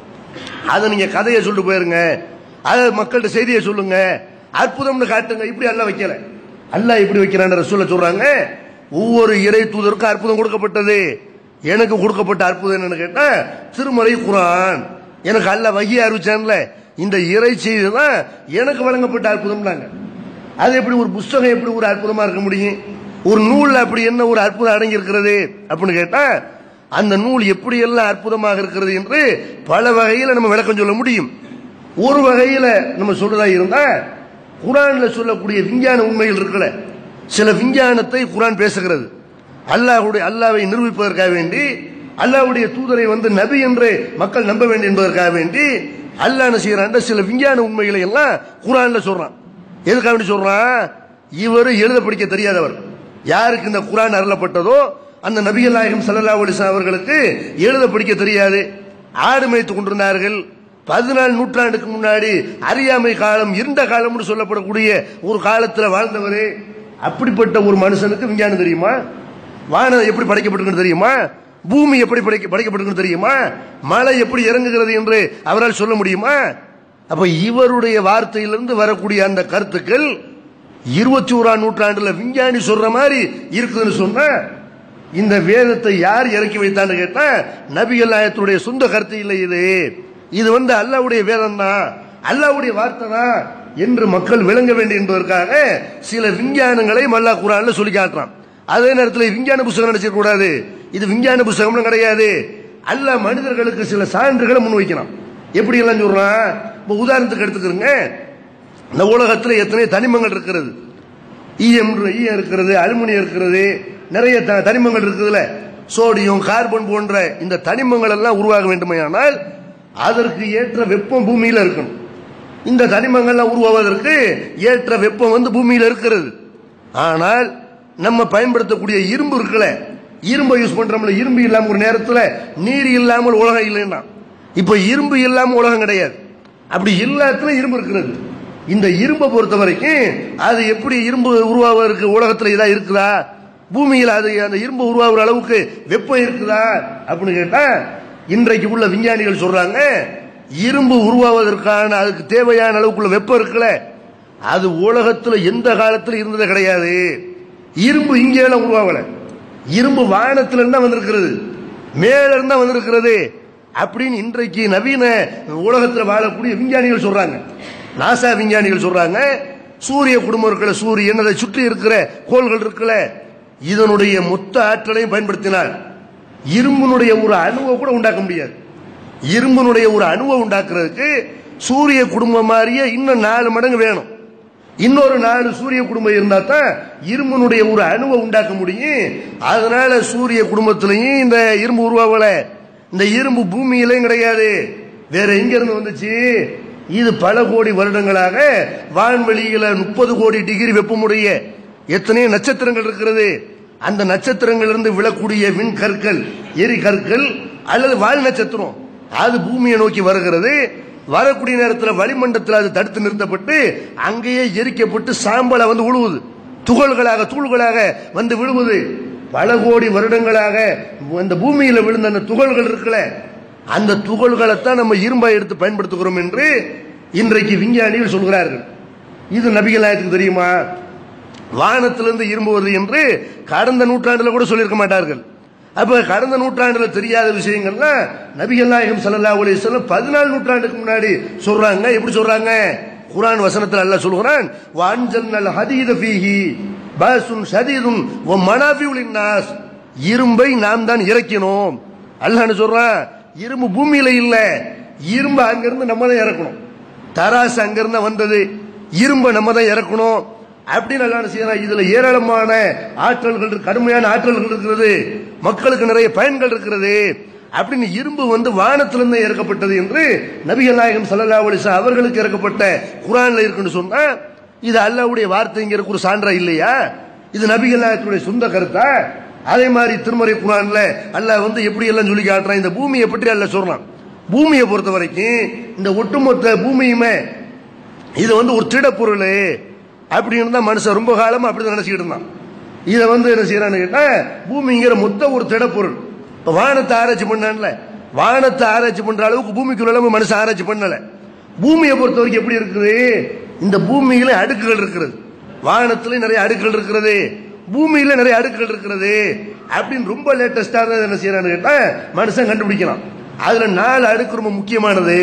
அதை நீங்க கதையை சொல்லிட்டு போயிருங்க அதை மக்கள்கிட்ட செய்தியை சொல்லுங்க அற்புதம்னு காட்டுங்க இப்படி அல்லாஹ் வைக்கல அல்லாஹ் இப்படி வைக்கிறான் ரசூல சொல்றாங்க ஒவ்வொரு இறை தூதருக்கும் அற்புதம் கொடுக்கப்பட்டது எனக்கு கொடுக்கப்பட்ட அற்புதம் என்னன்னு கேட்டா திருமறை குரான் எனக்கு அல்லாஹ் வகி அறிவிச்சான்ல இந்த இறை செய்தி தான் எனக்கு வழங்கப்பட்ட அற்புதம்னாங்க அது எப்படி ஒரு புஸ்தகம் எப்படி ஒரு அற்புதமா இருக்க முடியும் ஒரு நூல்ல அப்படி என்ன ஒரு அற்புதம் அடங்கி இருக்கிறது அப்படின்னு கேட்டா அந்த நூல் எப்படி எல்லாம் அற்புதமாக இருக்கிறது என்று பல வகையில நம்ம விளக்கம் சொல்ல முடியும் ஒரு வகையில நம்ம சொல்றதா இருந்தா குரான்ல சொல்லக்கூடிய விஞ்ஞான உண்மைகள் இருக்கல சில விஞ்ஞானத்தை குரான் பேசுகிறது அல்லாஹ்வுடைய அல்லாவை நிரூபிப்பதற்காக வேண்டி அல்லாஹ்வுடைய தூதரை வந்து நபி என்று மக்கள் நம்ப வேண்டும் என்பதற்காக வேண்டி அல்லாஹ் என்ன செய்யறான் சில விஞ்ஞான உண்மைகளை எல்லாம் குரான்ல சொல்றான் எதுக்காக வேண்டி சொல்றான் இவர் எழுத படிக்க தெரியாதவர் யாருக்கு இந்த குரான் அருளப்பட்டதோ அந்த நபிகள் நாயகம் ஸல்லல்லாஹு அலைஹி வஸல்லம் அவர்களுக்கு எழுத படிக்க தெரியாது ஆடு மேய்த்து கொண்டிருந்தார்கள் பதினாலு நூற்றாண்டுக்கு முன்னாடி அறியாமை காலம் இருண்ட காலம்னு சொல்லப்படக்கூடிய ஒரு காலத்துல வாழ்ந்தவர் அப்படிப்பட்ட ஒரு மனுஷனுக்கு விஞ்ஞானம் தெரியுமா வானம் எப்படி படைக்கப்பட்டிருக்கு தெரியுமா பூமி எப்படி படைக்க படைக்கப்பட்டிருக்கு தெரியுமா மழை எப்படி இறங்குகிறது என்று அவரால் சொல்ல முடியுமா அப்ப இவருடைய வார்த்தையிலிருந்து வரக்கூடிய அந்த கருத்துக்கள் இருபத்தி ஓராம் நூற்றாண்டுல விஞ்ஞானி சொல்ற மாதிரி இருக்குதுன்னு சொன்னா இந்த வேதத்தை யார் இறக்கி வைத்தான்னு கேட்டா நபிகள் நாயகத்துடைய சொந்த கருத்து இல்லை இது இது வந்து அல்லாவுடைய வேதம் தான் அல்லாவுடைய வார்த்தை தான் என்று மக்கள் விளங்க வேண்டும் என்பதற்காக சில விஞ்ஞானங்களை மல்லா குரான்ல சொல்லி காட்டுறான் அதே நேரத்தில் விஞ்ஞான புஸ்தகம் நினைச்சிக்க கூடாது இது விஞ்ஞான புஸ்தகம்னு கிடையாது அல்லாஹ் மனிதர்களுக்கு சில சான்றுகளை முன்வைக்கிறான் எப்படி எல்லாம் சொல்றான் இப்போ உதாரணத்துக்கு எடுத்துக்கிறோங்க இந்த உலகத்தில் எத்தனை தனிமங்கள் இருக்கிறது ஈயம் ஈயம் இருக்கிறது அலுமினியம் இருக்கிறது நிறைய த- தனிமங்கள் இருக்குதுல்ல சோடியம் கார்பன் போன்ற இந்த தனிமங்கள் எல்லாம் உருவாக வேண்டுமையானால் அதற்கு ஏற்ற வெப்பம் பூமியில இருக்கணும் இந்த தனிமங்கள்லாம் உருவாவதற்கு ஏற்ற வெப்பம் வந்து பூமியில இருக்கிறது ஆனால் நம்ம பயன்படுத்தக்கூடிய இரும்பு இருக்குல்ல இரும்பை யூஸ் பண்றோம்ல இரும்பு இல்லாம ஒரு நேரத்துல நீர் இல்லாமல் உலகம் இல்லைன்னா இப்ப இரும்பு இல்லாம உலகம் கிடையாது அப்படி எல்லாத்துல இரும்பு இருக்கிறது இந்த இரும்பை பொறுத்த வரைக்கும் அது எப்படி இரும்பு உருவாவதற்கு உலகத்துல இதா இருக்குதா பூமியில் அது அந்த இரும்பு உருவாகிற அளவுக்கு வெப்பம் இருக்குதா அப்படின்னு கேட்டா இன்றைக்கு உள்ள விஞ்ஞானிகள் சொல்றாங்க இரும்பு உருவாவதற்கான அதுக்கு தேவையான அளவுக்குள்ள வெப்பம் இருக்குல்ல அது உலகத்துல எந்த காலத்துல இருந்தது கிடையாது இரும்பு இங்கே எல்லாம் உருவாகல இரும்பு வானத்துல இருந்தா வந்திருக்கிறது மேல இருந்தா வந்திருக்கிறது அப்படின்னு இன்றைக்கு நவீன உலகத்துல வாழக்கூடிய விஞ்ஞானிகள் சொல்றாங்க நாசா விஞ்ஞானிகள் சொல்றாங்க சூரிய குடும்பம் இருக்கிற சூரியன் அதை சுற்றி இருக்கிற கோள்கள் இருக்குல்ல இதனுடைய மொத்த ஆற்றலையும் பயன்படுத்தினால் இரும்பினுடைய ஒரு அணுவை கூட உண்டாக்க முடியாது இரும்பினுடைய ஒரு அணுவை உண்டாக்குறதுக்கு சூரிய குடும்பம் மாதிரியே இன்னும் நாலு மடங்கு வேணும் இன்னொரு நாலு சூரிய குடும்பம் இருந்தா தான் இரும்பினுடைய ஒரு அணுவை உண்டாக்க முடியும் அதனால சூரிய குடும்பத்திலையும் இந்த இரும்பு உருவாகல இந்த இரும்பு பூமியிலையும் கிடையாது வேற எங்க இருந்து வந்துச்சு இது பல கோடி வருடங்களாக வான்வெளியில முப்பது கோடி டிகிரி வெப்பமுடைய எத்தனையோ நட்சத்திரங்கள் இருக்கிறது அந்த நட்சத்திரங்களிலிருந்து விழக்கூடிய விண்கற்கள் எரி கற்கள் அல்லது வால் நட்சத்திரம் அது பூமியை நோக்கி வருகிறது வரக்கூடிய நேரத்தில் வளிமண்டலத்தில் அது தடுத்து நிறுத்தப்பட்டு அங்கேயே எரிக்கப்பட்டு சாம்பலை வந்து விழுவுது துகள்களாக தூள்களாக வந்து விழுவுது பல கோடி வருடங்களாக இந்த பூமியில விழுந்த அந்த துகள்கள் இருக்குல்ல அந்த துகள்களைத்தான் நம்ம இரும்பை எடுத்து பயன்படுத்துகிறோம் என்று இன்றைக்கு விஞ்ஞானிகள் சொல்கிறார்கள் இது நபிகள் நாயத்துக்கு தெரியுமா வானத்திலிருந்து இரும்பு வருது என்று கடந்த நூற்றாண்டுல கூட சொல்லியிருக்க மாட்டார்கள் அப்ப கடந்த நூற்றாண்டுல தெரியாத விஷயங்கள்லாம் நபிகள் நாயகம் ஸல்லல்லாஹு அலைஹி வஸல்லம் பதினாலு நூற்றாண்டுக்கு முன்னாடி சொல்றாங்க எப்படி சொல்றாங்க குர்ஆன் வசனத்தில் அல்லாஹ் சொல்கிறான் வான்ஜல்னல் ஹதீத ஃபீஹி பாசுன் ஷதீதுன் வ மனாஃபிஉ லின்னாஸ் இரும்பை நாம் தான் இறக்கினோம் அல்லாஹ் சொல்றான் இரும்பு பூமியில இல்ல இரும்பு அங்கிருந்து நம்ம தான் இறக்கணும் தராசு அங்கிருந்து வந்தது இரும்பை நம்ம தான் இறக்கணும் அப்படின்னு எல்லாம் செய்யலாம் இதுல ஏராளமான ஆற்றல்கள் இருக்கு, கடுமையான ஆற்றல்கள் இருக்கிறது மக்களுக்கு நிறைய பயன்கள் இருக்கிறது அப்படின்னு இரும்பு வந்து வானத்திலிருந்து இறக்கப்பட்டது என்று நபிகள் நாயகம் ஸல்லல்லாஹு அலைஹி வஸல்லம் அவர்களுக்கு இறக்கப்பட்ட குர்ஆன்ல இருக்குன்னு சொன்னா இது அல்லாஹ்வுடைய வார்த்தைங்கிறதுக்கு ஒரு சான்றா இல்லையா இது நபிகள் நாயகத்துடைய சொந்த கருத்தா அதே மாதிரி திருமறை குர்ஆன்ல அல்லாஹ் வந்து எப்படி எல்லாம் சொல்லி காட்டுறான் இந்த பூமியை பற்றி அல்லாஹ் சொல்றான் பூமியை பொறுத்த வரைக்கும் இந்த ஒட்டுமொத்த பூமியுமே இது வந்து ஒரு திடப்பொருள் அப்படின்னு தான் மனுஷன் ரொம்ப காலமா அப்படி தான் நினைச்சுக்கிட்டு இருந்தான் இதை வந்து என்ன செய்யறான்னு கேட்டா பூமிங்கிற மொத்த ஒரு திடப்பொருள் இப்ப வானத்தை ஆராய்ச்சி பண்ணான்ல வானத்தை ஆராய்ச்சி பண்ற அளவுக்கு பூமிக்குள்ள எல்லாம் மனுஷன் ஆராய்ச்சி பண்ணல பூமியை பொறுத்த வரைக்கும் எப்படி இருக்குது இந்த பூமியில அடுக்குகள் இருக்கிறது வானத்துல நிறைய அடுக்குகள் இருக்கிறது பூமியில நிறைய அடுக்குகள் இருக்கிறது அப்படின்னு ரொம்ப லேட்டஸ்டா என்ன செய்யறான்னு கேட்டா மனுஷன் கண்டுபிடிக்கலாம் அதுல நாலு அடுக்கு ரொம்ப முக்கியமானது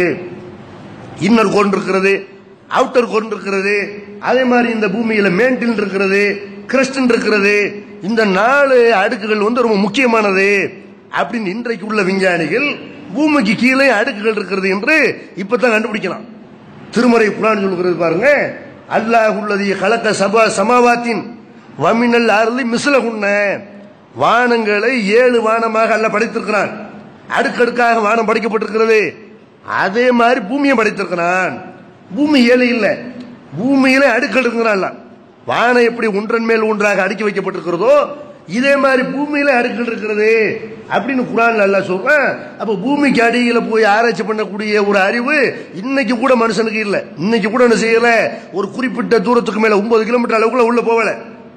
இன்னர் கோன் இருக்கிறது அவுட்டர் கோன் இருக்கிறது அதே மாதிரி இந்த பூமியில மேண்டில் இருக்கிறது கிறிஸ்டன் இருக்கிறது இந்த நாலு அடுக்குகள் வந்து ரொம்ப முக்கியமானது அப்படின்னு இன்றைக்கு உள்ள விஞ்ஞானிகள் பூமிக்கு கீழே அடுக்குகள் இருக்கிறது என்று இப்பதான் கண்டுபிடிக்கலாம் திருமறை குரான் சொல்லுகிறது பாருங்க அல்லாஹ் உள்ளது கலக்க சபா சமாவாத்தின் வமினல் அருளி மிசிலகுன்ன வானங்களை ஏழு வானமாக அல்ல படைத்திருக்கிறான் அடுக்கடுக்காக வானம் படைக்கப்பட்டிருக்கிறது அதே மாதிரி பூமியை படைத்திருக்கிறான் பூமி ஏழு இல்ல பூமியில அடுக்கள் இருக்கிறான் வானம் எப்படி ஒன்றன் மேல் ஒன்றாக அடுக்கி வைக்கப்பட்டிருக்கிறதோ இதே மாதிரி பூமியில அடுக்கள் இருக்கிறது அப்படின்னு குரான் நல்லா சொல்றேன் அப்ப பூமிக்கு அடியில போய் ஆராய்ச்சி பண்ணக்கூடிய ஒரு அறிவு இன்னைக்கு கூட மனுஷனுக்கு இல்ல இன்னைக்கு கூட என்ன செய்யல ஒரு குறிப்பிட்ட தூரத்துக்கு மேல ஒன்பது கிலோமீட்டர் அளவுக்குள்ள உள்ள போகல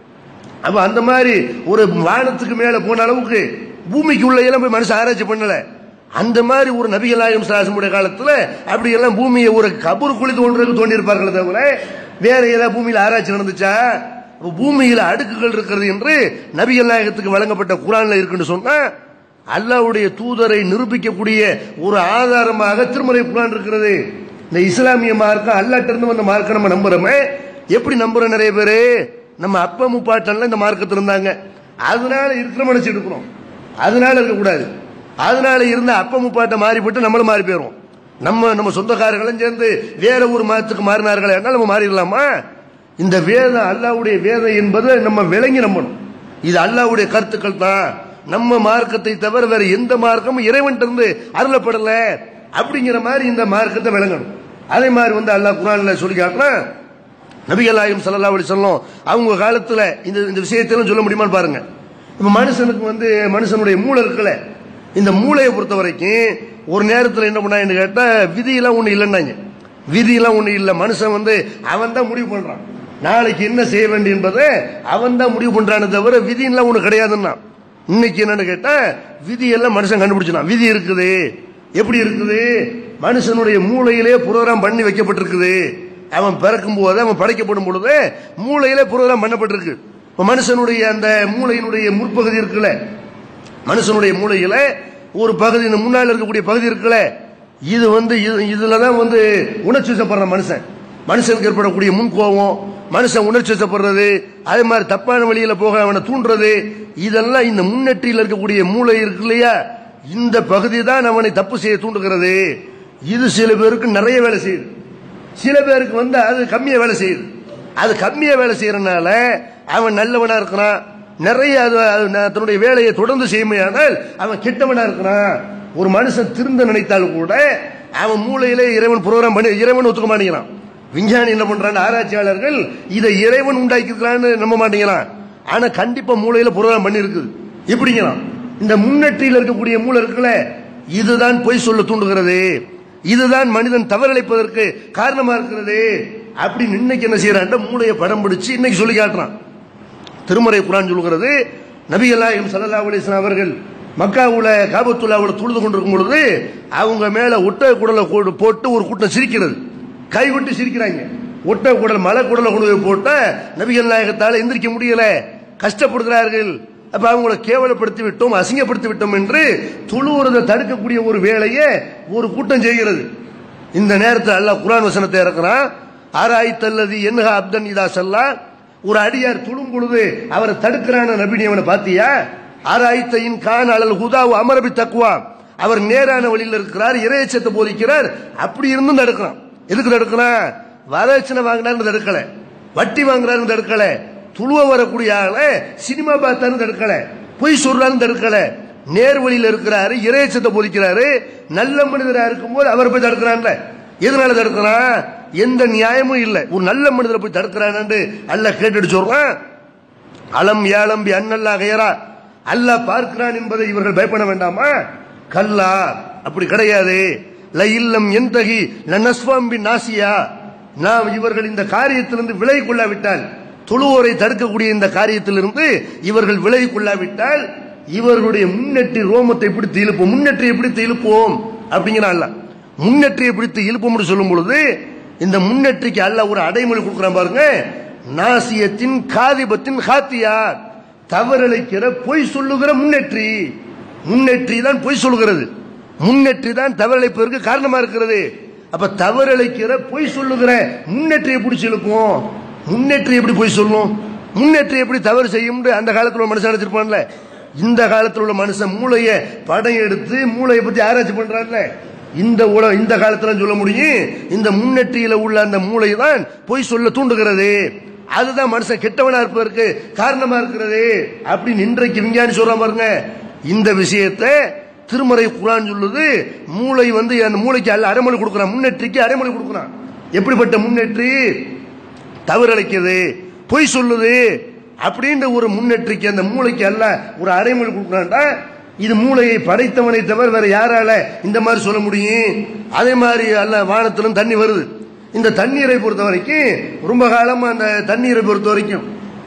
அப்ப அந்த மாதிரி ஒரு வானத்துக்கு மேல போன அளவுக்கு பூமிக்கு உள்ள எல்லாம் போய் மனுஷன் ஆராய்ச்சி பண்ணல அந்த மாதிரி ஒரு நபிகள் நாயகம் சராசமுடைய காலத்துல அப்படி எல்லாம் பூமியை ஒரு கபூர் குழி தோன்றதுக்கு தோண்டி இருப்பார்களே தவிர வேற ஏதாவது பூமியில ஆராய்ச்சி நடந்துச்சா அப்ப பூமியில அடுக்குகள் இருக்கிறது என்று நபிகள் நாயகத்துக்கு வழங்கப்பட்ட குரான்ல இருக்குன்னு சொன்னா அல்லாவுடைய தூதரை நிரூபிக்கக்கூடிய ஒரு ஆதாரமாக திருமறை குரான் இருக்கிறது இந்த இஸ்லாமிய மார்க்கம் அல்லாட்ட இருந்து வந்த மார்க்கம் நம்ம நம்புறோமே எப்படி நம்புறோம் நிறைய பேரு நம்ம அப்பா முப்பாட்டன்ல இந்த மார்க்கத்தில் இருந்தாங்க அதனால இருக்கிற மனுஷன் இருக்கிறோம் அதனால இருக்கக்கூடாது அதனால இருந்த அப்ப முப்பாட்டை மாறிப்பட்டு நம்மளும் மாறி போயிரும் நம்ம நம்ம சொந்தக்காரர்களும் சேர்ந்து வேற ஒரு மதத்துக்கு மாறினார்கள் என்றால் நம்ம மாறிடலாமா இந்த வேதம் அல்லாவுடைய வேதம் என்பதை நம்ம விளங்கி நம்பணும் இது அல்லாவுடைய கருத்துக்கள் தான் நம்ம மார்க்கத்தை தவிர வேற எந்த மார்க்கமும் இறைவன் இருந்து அருளப்படல அப்படிங்கிற மாதிரி இந்த மார்க்கத்தை விளங்கணும் அதே மாதிரி வந்து அல்லாஹ் குரான்ல சொல்லி காட்டுறான் நபிகள் நாயகம் ஸல்லல்லாஹு அலைஹி வஸல்லம் அவங்க காலத்துல இந்த இந்த விஷயத்தெல்லாம் சொல்ல முடியுமான்னு பாருங்க இப்ப மனுஷனுக்கு வந்து மனுஷனுடைய மூளை இருக்குல்ல இந்த மூளையை பொறுத்த வரைக்கும் ஒரு நேரத்தில் என்ன பண்ணாங்கன்னு கேட்டா விதியெல்லாம் ஒண்ணு இல்லைன்னாங்க விதியெல்லாம் ஒண்ணு இல்லை மனுஷன் வந்து அவன் தான் முடிவு பண்றான் நாளைக்கு என்ன செய்ய வேண்டும் என்பதை அவன் தான் முடிவு பண்றானே தவிர விதியெல்லாம் ஒண்ணு கிடையாதுன்னா இன்னைக்கு என்னன்னு கேட்டா விதியெல்லாம் மனுஷன் கண்டுபிடிச்சான் விதி இருக்குது எப்படி இருக்குது மனுஷனுடைய மூளையிலே புரோகிராம் பண்ணி வைக்கப்பட்டிருக்குது அவன் பிறக்கும் போது அவன் படைக்கப்படும் பொழுது மூளையிலே புரோகிராம் பண்ணப்பட்டிருக்கு இப்ப மனுஷனுடைய அந்த மூளையினுடைய முற்பகுதி இருக்குல்ல மனுஷனுடைய மூளையில ஒரு பகுதி இந்த முன்னால் இருக்கக்கூடிய பகுதி இருக்குல்ல இது வந்து இது- இதுலதான் வந்து உணர்ச்சி வசப்படுற மனுஷன் மனுஷனுக்கு ஏற்படக்கூடிய முன்கோபம் மனுஷன் உணர்ச்சி வசப்படுறது அதே மாதிரி தப்பான வழியில போக அவனை தூண்டுறது இதெல்லாம் இந்த முன்னெற்றியில் இருக்கக்கூடிய மூளை இருக்கு இல்லையா இந்த பகுதி தான் அவனை தப்பு செய்ய தூண்டுகிறது இது சில பேருக்கு நிறைய வேலை செய்யுது சில பேருக்கு வந்து அது கம்மியா வேலை செய்யுது அது கம்மியா வேலை செய்யறதுனால அவன் நல்லவனா இருக்கிறான் நிறைய அது அது ந- தன்னுடைய வேலையை தொடர்ந்து செய்யுமையானால் அவன் கெட்டவனா இருக்கிறான் ஒரு மனுஷன் திருந்த நினைத்தாலும் கூட அவன் மூளையிலே இறைவன் புரோகிராம் பண்ணி இறைவன் ஒத்துக்க மாட்டேங்கிறான் விஞ்ஞானி என்ன பண்றான் ஆராய்ச்சியாளர்கள் இதை இறைவன் உண்டாக்கிருக்கிறான்னு நம்ப மாட்டேங்கிறான் ஆனா கண்டிப்பா மூளையில புரோகிராம் பண்ணி இருக்குது எப்படிங்கிறான் இந்த முன்னேற்றியில் இருக்கக்கூடிய மூளை இருக்குல்ல இதுதான் பொய் சொல்ல தூண்டுகிறது இதுதான் மனிதன் தவறிழைப்பதற்கு காரணமா இருக்கிறது அப்படின்னு இன்னைக்கு என்ன செய்யறான் மூளையை படம் பிடிச்சு இன்னைக்கு சொல்லி காட்டுறான் திருமறை குரான் சொல்கிறது நபிகள் நாயகம் ஸல்லல்லாஹு அலைஹி வஸல்லம் அவர்கள் மக்காவுல காபத்துல்லாவுல தொழுது கொண்டிருக்கும் பொழுது அவங்க மேல ஒட்டக குடலை கொண்டு போட்டு ஒரு கூட்டம் சிரிக்கிறது கை விட்டு சிரிக்கிறாங்க ஒட்டக குடல் மலை குடலை கொண்டு போய் போட்ட நபிகள் நாயகத்தால எந்திரிக்க முடியல கஷ்டப்படுகிறார்கள் அப்ப அவங்கள கேவலப்படுத்தி விட்டோம் அசிங்கப்படுத்தி விட்டோம் என்று தொழுவுறதை தடுக்கக்கூடிய ஒரு வேலையை ஒரு கூட்டம் செய்கிறது இந்த நேரத்தில் அல்லாஹ் குரான் வசனத்தை இறக்குறான் ஆராய்த்தல்லது என்னஹா அப்தன் இதா சல்லா ஒரு அடியார் துளும் பொழுது அவரை தடுக்கிறான நபினி அவனை பாத்தியா ஆராய்த்தையின் கான் அலல் ஹுதாவு அமரபி தக்குவா அவர் நேரான வழியில் இருக்கிறார் இறையச்சத்தை போதிக்கிறார் அப்படி இருந்தும் தடுக்கிறான் எதுக்கு தடுக்கிறான் வரதட்சணை வாங்கினார்னு தடுக்கல வட்டி வாங்குறாருன்னு தடுக்கல துளுவ வரக்கூடிய ஆளை சினிமா பார்த்தாருன்னு தடுக்கல பொய் சொல்றாருன்னு தடுக்கல நேர் வழியில் இருக்கிறாரு இறையச்சத்தை போதிக்கிறாரு நல்ல மனிதரா இருக்கும்போது அவர் போய் தடுக்கிறான்ல எதனால தடுக்கிறான் எந்த நியாயமும் இல்லை ஒரு நல்ல மனிதரை போய் தடுக்கிறான்னு அல்ல கேட்டுட்டு சொல்றான் அலம் ஏலம் அன்னல்லா கயரா அல்லாஹ் பார்க்கிறான் என்பதை இவர்கள் பயப்பட வேண்டாமா கல்லா அப்படி கிடையாது ல இல்லம் எந்தகி லனஸ்வாம்பி நாசியா நாம் இவர்கள் இந்த காரியத்திலிருந்து விலை கொள்ளாவிட்டால் தொழுவோரை தடுக்கக்கூடிய இந்த காரியத்திலிருந்து இவர்கள் விலை கொள்ளாவிட்டால் இவர்களுடைய முன்னேற்றி ரோமத்தை பிடித்து இழுப்போம் முன்னேற்றியை பிடித்து இழுப்போம் அப்படிங்கிறான் அல்லாஹ் முன்னேற்றியை பிடித்து இழுப்போம்னு சொல்லும் பொழுது இந்த முன்னேற்றிக்கு அல்ல ஒரு அடைமொழி கொடுக்குறான் பாருங்க நாசியத்தின் காதிபத்தின் ஹாத்தியா தவறளிக்கிற பொய் சொல்லுகிற முன்னேற்றி முன்னேற்றி தான் பொய் சொல்லுகிறது முன்னேற்றி தான் தவறளிப்பதற்கு காரணமா இருக்கிறது அப்ப தவறளிக்கிற பொய் சொல்லுகிற முன்னேற்றியை பிடிச்சி இழுக்கும் முன்னேற்றி எப்படி பொய் சொல்லும் முன்னேற்றி எப்படி தவறு செய்யும் அந்த காலத்துல ஒரு மனுஷன் நினைச்சிருப்பான்ல இந்த காலத்தில் உள்ள மனுஷன் மூளையை படம் எடுத்து மூளையை பத்தி ஆராய்ச்சி பண்றான்ல இந்த உல இந்த காலத்துல சொல்ல முடியும் இந்த முன்னேற்றியில உள்ள அந்த மூளை தான் பொய் சொல்ல தூண்டுகிறது அதுதான் மனுஷன் கெட்டவனா இருப்பதற்கு காரணமா இருக்கிறது அப்படின்னு இன்றைக்கு விஞ்ஞானி சொல்றான் பாருங்க இந்த விஷயத்தை திருமறை குரான் சொல்லுது மூளை வந்து அந்த மூளைக்கு அல்ல அரைமொழி கொடுக்குறான் முன்னேற்றிக்கு அரைமொழி கொடுக்குறான் எப்படிப்பட்ட முன்னேற்றி தவறளிக்குது பொய் சொல்லுது அப்படின்ற ஒரு முன்னேற்றிக்கு அந்த மூளைக்கு அல்ல ஒரு அரைமொழி கொடுக்குறான்டா இது மூளையை படைத்தவனை தவிர வேற யாரால இந்த மாதிரி சொல்ல முடியும் அதே மாதிரி அல்ல வானத்திலும் தண்ணி வருது இந்த தண்ணீரை பொறுத்த வரைக்கும் ரொம்ப காலமா அந்த தண்ணீரை பொறுத்த வரைக்கும்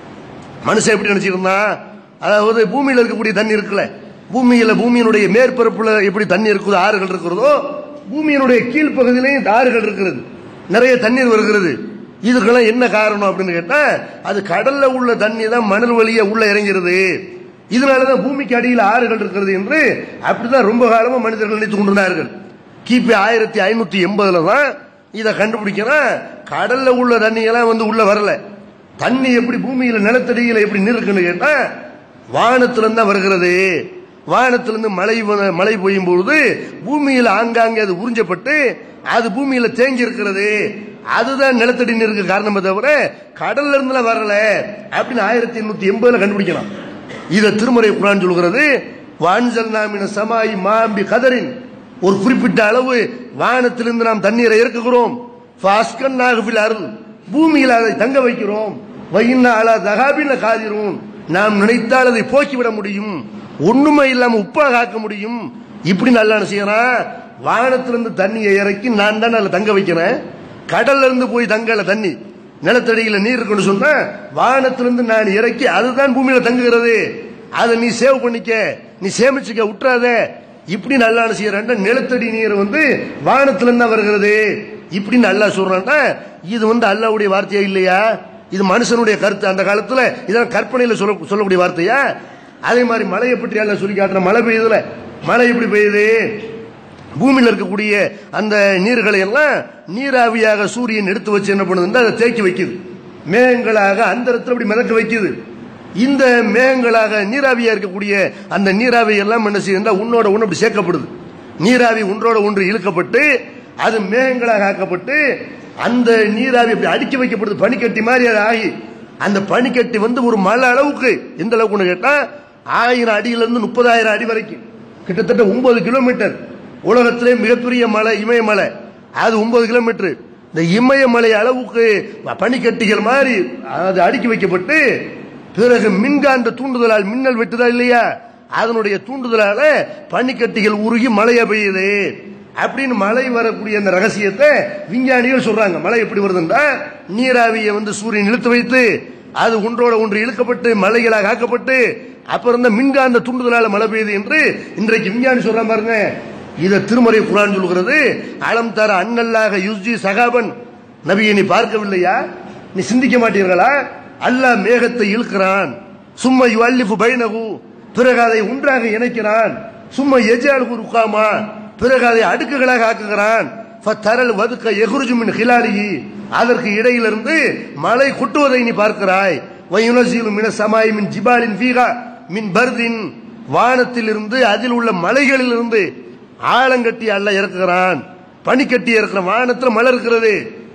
மனுஷன் எப்படி நினைச்சிருந்தான் அதாவது பூமியில இருக்கக்கூடிய தண்ணி இருக்குல்ல பூமியில பூமியினுடைய மேற்பரப்புல எப்படி தண்ணி இருக்குதோ ஆறுகள் இருக்கிறதோ பூமியினுடைய கீழ்ப்பகுதியிலையும் இந்த ஆறுகள் இருக்கிறது நிறைய தண்ணீர் வருகிறது இதுக்கெல்லாம் என்ன காரணம் அப்படின்னு கேட்டா அது கடல்ல உள்ள தண்ணி தான் மணல் வழியா உள்ள இறங்கிறது இதனாலதான் பூமிக்கு அடியில் ஆறுகள் இருக்கிறது என்று அப்படிதான் ரொம்ப காலமா மனிதர்கள் நினைத்துக் கொண்டிருந்தார்கள் கிபி ஆயிரத்தி ஐநூத்தி எண்பதுல தான் இதை கண்டுபிடிக்கிறேன் கடல்ல உள்ள தண்ணி எல்லாம் வந்து உள்ள வரல தண்ணி எப்படி பூமியில நிலத்தடியில எப்படி நிற்குன்னு கேட்டா வானத்திலிருந்து தான் வருகிறது வானத்திலிருந்து மழை வ- மழை பெய்யும் பொழுது பூமியில ஆங்காங்கே அது உறிஞ்சப்பட்டு அது பூமியில தேங்கி இருக்கிறது அதுதான் நிலத்தடி நீருக்கு காரணமே தவிர கடல்ல இருந்துலாம் வரல அப்படின்னு ஆயிரத்தி எண்ணூத்தி எண்பதுல கண்டுபிடிக்கலாம் இத திருமறை குரான் சொல்கிறது வான்சல் நாமின சமாய் மாம்பி கதரின் ஒரு குறிப்பிட்ட அளவு வானத்திலிருந்து நாம் தண்ணீரை இறக்குகிறோம் ஃபாஸ்கன் நாகபில் அருள் பூமியில் அதை தங்க வைக்கிறோம் வையின்னா அலா தகாபில காதிரும் நாம் நினைத்தால் அதை போக்கிவிட முடியும் ஒண்ணுமே இல்லாம உப்பாக ஆக்க முடியும் இப்படி நல்லா செய்யறான் வானத்திலிருந்து தண்ணியை இறக்கி நான் தான் அதில் தங்க வைக்கிறேன் கடல்ல இருந்து போய் தங்கல தண்ணி நிலத்தடியில நீர் இருக்குன்னு சொன்னா வானத்திலிருந்து நான் இறக்கி அதுதான் பூமியில தங்குகிறது அதை நீ சேவ் பண்ணிக்க நீ சேமிச்சுக்க விட்டுறாத இப்படி நல்லா செய்யறான் நிலத்தடி நீர் வந்து வானத்திலிருந்து தான் வருகிறது இப்படி நல்லா சொல்றான்டா இது வந்து அல்லாவுடைய வார்த்தையா இல்லையா இது மனுஷனுடைய கருத்து அந்த காலத்துல இதெல்லாம் கற்பனையில சொல்ல சொல்லக்கூடிய வார்த்தையா அதே மாதிரி மழையை பற்றி எல்லாம் சொல்லி காட்டுற மழை பெய்யுதுல மழை எப்படி பெய்யுது பூமியில் இருக்கக்கூடிய அந்த நீர்களை எல்லாம் நீராவியாக சூரியன் எடுத்து வச்சு என்ன பண்ணுதுன்னா அதை தேக்கி வைக்குது மேகங்களாக அந்த இடத்துல அப்படி மிதக்க வைக்குது இந்த மேகங்களாக நீராவியா இருக்கக்கூடிய அந்த நீராவி எல்லாம் என்ன செய்யுதுன்னா உன்னோட ஒன்று அப்படி சேர்க்கப்படுது நீராவி ஒன்றோட ஒன்று இழுக்கப்பட்டு அது மேகங்களாக ஆக்கப்பட்டு அந்த நீராவி அப்படி அடுக்கி வைக்கப்படுது பனிக்கட்டி மாதிரி அது ஆகி அந்த பனிக்கட்டி வந்து ஒரு மலை அளவுக்கு எந்த அளவுக்குன்னு கேட்டா ஆயிரம் அடியில இருந்து முப்பதாயிரம் அடி வரைக்கும் கிட்டத்தட்ட ஒன்பது கிலோமீட்டர் உலகத்திலே மிகப்பெரிய மலை இமயமலை அது ஒன்பது கிலோமீட்டர் இந்த இமயமலை அளவுக்கு பனிக்கட்டிகள் மாதிரி அது அடுக்கி வைக்கப்பட்டு பிறகு மின்காந்த தூண்டுதலால் மின்னல் வெட்டுதா இல்லையா அதனுடைய தூண்டுதலால பனிக்கட்டிகள் உருகி மழையா பெய்யுது அப்படின்னு மழை வரக்கூடிய அந்த ரகசியத்தை விஞ்ஞானிகள் சொல்றாங்க மழை எப்படி வருதுன்னா நீராவியை வந்து சூரியன் இழுத்து வைத்து அது ஒன்றோட ஒன்று இழுக்கப்பட்டு மலைகளாக ஆக்கப்பட்டு அப்புறம் இந்த மின்காந்த தூண்டுதலால மழை பெய்யுது என்று இன்றைக்கு விஞ்ஞானி சொல்றான் பாருங்க இத திருமறை குரான் சொல்கிறது அலம் தர அன்னல்லாக யுஸ்ஜி சகாபன் நபியை நீ பார்க்கவில்லையா நீ சிந்திக்க மாட்டீர்களா அல்லாஹ் மேகத்தை இழுக்கிறான் சும்மா யுவல்லிஃபு பைனகு பிறகு அதை ஒன்றாக இணைக்கிறான் சும்மா எஜால் குருக்காமா பிறகு அதை அடுக்குகளாக ஆக்குகிறான் ஃபத்தரல் வதுக்க எகுருஜு மின் ஹிலாலிஹி அதற்கு இடையிலிருந்து மழை கொட்டுவதை நீ பார்க்கிறாய் வயுனசீலு மின சமாய் மின் ஜிபாலின் ஃபீகா மின் பர்தின் வானத்திலிருந்து அதில் உள்ள மலைகளிலிருந்து ஆழங்கட்டி அல்ல இறக்குகிறான் பனிக்கட்டி இருக்கிற வானத்தில் மழை இருக்கிறது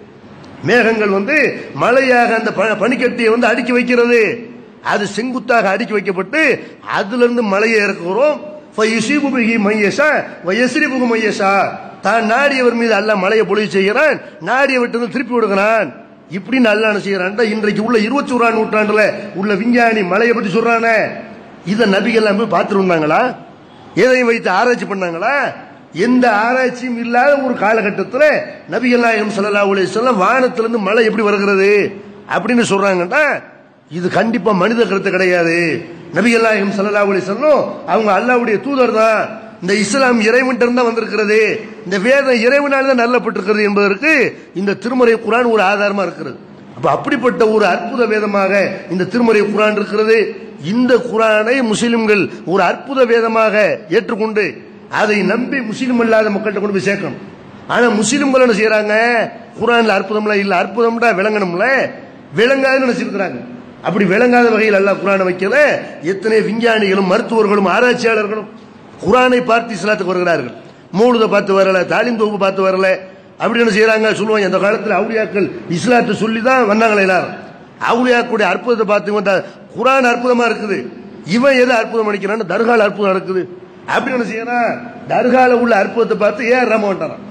மேகங்கள் வந்து மழையாக அந்த ப- பனிக்கட்டியை வந்து அடுக்கி வைக்கிறது அது செங்குத்தாக அடுக்கி வைக்கப்பட்டு அதுல இருந்து மழையை இறக்குகிறோம் ஃபயுசீபு பிஹி மையஷா வயஸ்ரிபுகு மையஷா தான் நாடியவர் மீது அல்லாஹ் மழையை பொழிவு செய்கிறான் நாடிய விட்டு வந்து திருப்பி விடுகிறான் இப்படின்னு அல்லாஹ் என்ன செய்யறான் இன்றைக்கு உள்ள இருபத்தி ஓராம் நூற்றாண்டுல உள்ள விஞ்ஞானி மழையை பற்றி சொல்றானே இதை நபிகள் எல்லாம் போய் பார்த்துட்டு வந்தாங்களா எதையும் வைத்து ஆராய்ச்சி பண்ணாங்களா எந்த ஆராய்ச்சியும் இல்லாத ஒரு காலகட்டத்தில் நபிகள் நாயகம் ஸல்லல்லாஹு அலைஹி வஸல்லம் வானத்திலிருந்து மழை எப்படி வருகிறது அப்படின்னு சொல்றாங்கன்னா இது கண்டிப்பா மனித கருத்து கிடையாது நபிகள் நாயகம் ஸல்லல்லாஹு அலைஹி வஸல்லம் அவங்க அல்லாஹ்வுடைய தூதர் தான் இந்த இஸ்லாம் இறைவன்ட்ட தான் வந்திருக்கிறது இந்த வேதம் இறைவனால் தான் நல்லப்பட்டிருக்கிறது என்பதற்கு இந்த திருமறை குரான் ஒரு ஆதாரமா இருக்கிறது அப்ப அப்படிப்பட்ட ஒரு அற்புத வேதமாக இந்த திருமறை குரான் இருக்கிறது இந்த குரானை முஸ்லிம்கள் ஒரு அற்புத வேதமாக ஏற்றுக்கொண்டு அதை நம்பி முஸ்லிம் அல்லாத மக்கள்கிட்ட கொண்டு போய் சேர்க்கணும் ஆனா முஸ்லிம்கள் என்ன செய்யறாங்க குரான்ல அற்புதம்லாம் இல்ல அற்புதம்டா விளங்கணும்ல விளங்காதுன்னு நினைச்சிருக்கிறாங்க அப்படி விளங்காத வகையில் அல்லாஹ் குரானை வைக்கல எத்தனை விஞ்ஞானிகளும் மருத்துவர்களும் ஆராய்ச்சியாளர்களும் குரானை பார்த்து இஸ்லாத்துக்கு வருகிறார்கள் மூழுத பார்த்து வரல தாலிம் தொகுப்பு பார்த்து வரல அப்படி என்ன செய்யறாங்க சொல்லுவாங்க அந்த காலத்தில் அவுளியாக்கள் இஸ்லாத்தை சொல்லி தான் வந்தாங்களே எல்லாரும் அவுளியாக்குடைய அற்புதத்தை பார்த்து வந்தா குரான் அற்புதமா இருக்குது இவன் எது அற்புதம் அடிக்கிறான்னு தர்கால அற்புதம் நடக்குது அப்படி என்ன செய்யறான் தர்கால உள்ள அற்புதத்தை பார்த்து ஏஆர் ராம வந்துட்டான்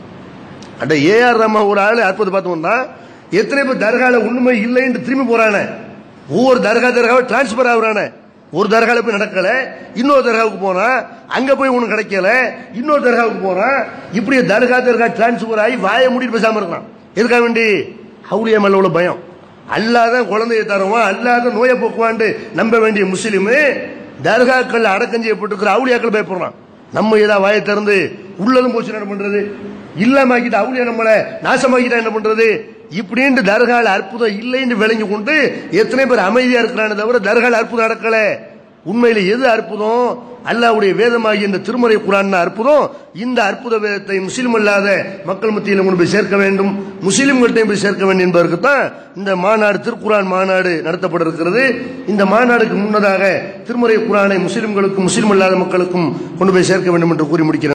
அட ஏஆர் ராம ஒரு ஆளு அற்புதத்தை பார்த்து வந்தான் எத்தனை பேர் தர்கால உண்மை இல்லைன்னு திரும்பி போறானே ஒவ்வொரு தர்கா தர்காவை டிரான்ஸ்பர் ஆகுறானே ஒரு தர்கால போய் நடக்கல இன்னொரு தர்காவுக்கு போனா அங்க போய் உனக்கு கிடைக்கல இன்னொரு தர்காவுக்கு போறான் இப்படி தர்கா தர்கா டிரான்ஸ்பர் ஆகி வாயை மூடிட்டு பேசாம இருக்கான் எதுக்காக வேண்டி ஹவுலியா மேல உள்ள பயம் அல்லாதான் குழந்தையை தருவான் அல்லாத நோயை போக்குவான்ட்டு நம்ப வேண்டிய முஸ்லிமு தர்காக்கள் அடக்கம் செய்யப்பட்டிருக்கிற அவுளியாக்கள் பயப்படுறான் நம்ம ஏதா வாயை திறந்து உள்ளதும் போச்சு என்ன பண்றது இல்லாமக்கிட்ட அவுளியா நம்மளை நாசமாக்கிட்டா என்ன பண்றது இப்படின்னு தர்கால அற்புதம் இல்லைன்னு விளங்கி கொண்டு எத்தனை பேர் அமைதியா இருக்கிறானே தவிர தர்கால அற்புதம் நடக்கல உண்மையில எது அற்புதம் அல்லாஹ்வுடைய வேதமாகிய இந்த திருமறை குரான் அற்புதம் இந்த அற்புத வேதத்தை முஸ்லிம் அல்லாத மக்கள் மத்தியில் கொண்டு போய் சேர்க்க வேண்டும் முஸ்லிம்கள்ட்டையும் போய் சேர்க்க வேண்டும் என்பதற்கு தான் இந்த மாநாடு திருக்குரான் மாநாடு நடத்தப்பட இருக்கிறது இந்த மாநாடுக்கு முன்னதாக திருமறை குரானை முஸ்லிம்களுக்கும் முஸ்லிம் அல்லாத மக்களுக்கும் கொண்டு போய் சேர்க்க வேண்டும் என்று கூறி முடிக்கிறேன்